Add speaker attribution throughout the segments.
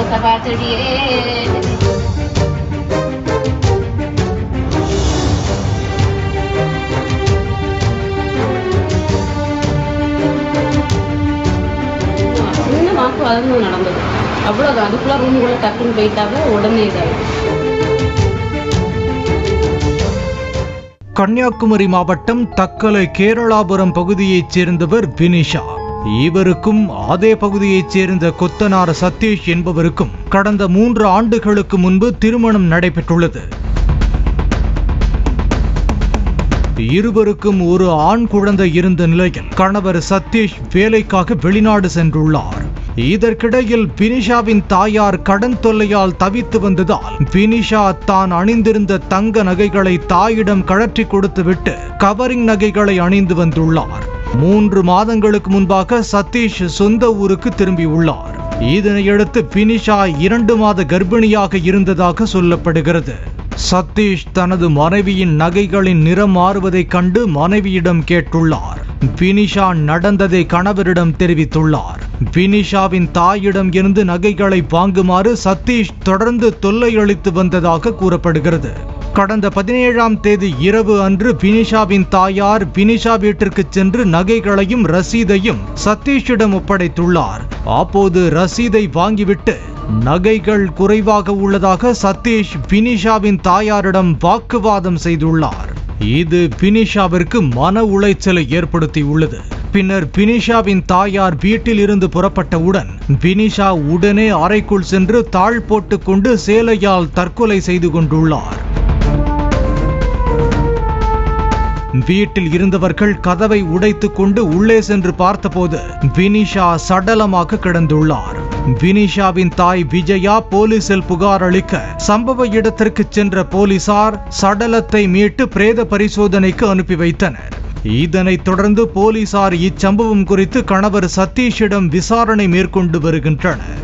Speaker 1: கசபா செடியே சின்ன வாக்குவாதம் தான் நடந்தது அவ்வளோதான் அதுக்குள்ள ரூமுக்குள்ள டக்குன்னு போயிட்டாங்க உடனே இதாயிடுச்சு
Speaker 2: கன்னியாகுமரி மாவட்டம் தக்கலை கேரளாபுரம் பகுதியைச் சேர்ந்தவர் வினிஷா இவருக்கும் அதே பகுதியைச் சேர்ந்த கொத்தனார் சதீஷ் என்பவருக்கும் கடந்த மூன்று ஆண்டுகளுக்கு முன்பு திருமணம் நடைபெற்றுள்ளது இருவருக்கும் ஒரு ஆண் குழந்தை இருந்த நிலையில் கணவர் சதீஷ் வேலைக்காக வெளிநாடு சென்றுள்ளார் இதற்கிடையில் பினிஷாவின் தாயார் கடன் தொல்லையால் தவித்து வந்ததால் பினிஷா தான் அணிந்திருந்த தங்க நகைகளை தாயிடம் கழற்றி கொடுத்துவிட்டு கவரிங் நகைகளை அணிந்து வந்துள்ளார் மூன்று மாதங்களுக்கு முன்பாக சதீஷ் சொந்த ஊருக்கு திரும்பியுள்ளார் இதனையடுத்து பினிஷா இரண்டு மாத கர்ப்பிணியாக இருந்ததாக சொல்லப்படுகிறது சதீஷ் தனது மனைவியின் நகைகளின் நிறம் மாறுவதைக் கண்டு மனைவியிடம் கேட்டுள்ளார் பினிஷா நடந்ததை கணவரிடம் தெரிவித்துள்ளார் பினிஷாவின் தாயிடம் இருந்து நகைகளை வாங்குமாறு சதீஷ் தொடர்ந்து தொல்லை அளித்து வந்ததாக கூறப்படுகிறது கடந்த பதினேழாம் தேதி இரவு அன்று பினிஷாவின் தாயார் பினிஷா வீட்டிற்கு சென்று நகைகளையும் ரசீதையும் சதீஷிடம் ஒப்படைத்துள்ளார் அப்போது ரசீதை வாங்கிவிட்டு நகைகள் குறைவாக உள்ளதாக சதீஷ் பினிஷாவின் தாயாரிடம் வாக்குவாதம் செய்துள்ளார் இது பினிஷாவிற்கு மன உளைச்சலை ஏற்படுத்தியுள்ளது பின்னர் பினிஷாவின் தாயார் வீட்டில் இருந்து புறப்பட்டவுடன் பினிஷா உடனே அறைக்குள் சென்று தாழ் போட்டுக்கொண்டு சேலையால் தற்கொலை செய்து கொண்டுள்ளார் வீட்டில் இருந்தவர்கள் கதவை உடைத்துக் கொண்டு உள்ளே சென்று பார்த்தபோது வினிஷா சடலமாக கிடந்துள்ளார் வினிஷாவின் தாய் விஜயா போலீசில் புகார் அளிக்க சம்பவ இடத்திற்கு சென்ற போலீசார் சடலத்தை மீட்டு பிரேத பரிசோதனைக்கு அனுப்பி வைத்தனர் இதனைத் தொடர்ந்து போலீசார் இச்சம்பவம் குறித்து கணவர் சதீஷிடம் விசாரணை மேற்கொண்டு வருகின்றனர்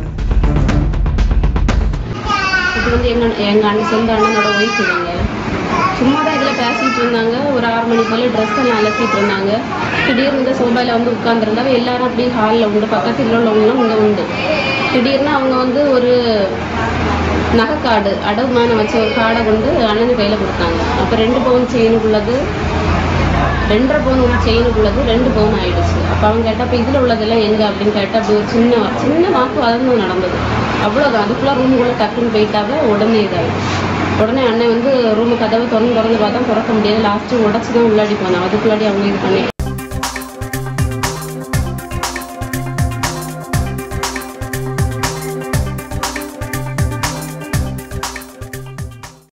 Speaker 1: இது வந்து எங்க எங்க அண்ணன் சொந்த அண்ணனோட ஒய்ஃப் இவங்க சும்மா தான் இதில் பேசிட்டு இருந்தாங்க ஒரு ஆறு மணி போல ட்ரெஸ் எல்லாம் அலசிட்டு இருந்தாங்க திடீர்னு இந்த சோபாயில் வந்து உட்காந்துருந்தாங்க எல்லாரும் அப்படியே ஹாலில் உண்டு பக்கத்தில் உள்ளவங்களும் இங்கே உண்டு திடீர்னு அவங்க வந்து ஒரு நகைக்காடு அடவுமான வச்ச ஒரு காடை கொண்டு அண்ணன் கையில் கொடுத்தாங்க அப்போ ரெண்டு பவுன் செயினுக்குள்ளது ரெண்டரை பவுன் உள்ள செயினுக்குள்ளது ரெண்டு பவுன் ஆயிடுச்சு அப்போ அவங்க கேட்டால் இப்போ இதில் உள்ளதெல்லாம் எங்கே அப்படின்னு கேட்டால் அப்படி ஒரு சின்ன சின்ன வாக்குவாதம் தான் நடந்தது அவ்வளோதான் அதுக்குள்ளே ரூமுக்குள்ளே டக்குன்னு போயிட்டாங்க உடனே இதாயிடுச்சு உடனே அண்ணன் வந்து ரூமு கதவை திறந்து திறந்து பார்த்தா திறக்க முடியாது லாஸ்ட்டு உடச்சி தான் உள்ளாடி போனான் அதுக்குள்ளாடி அவங்க இது பண்ணி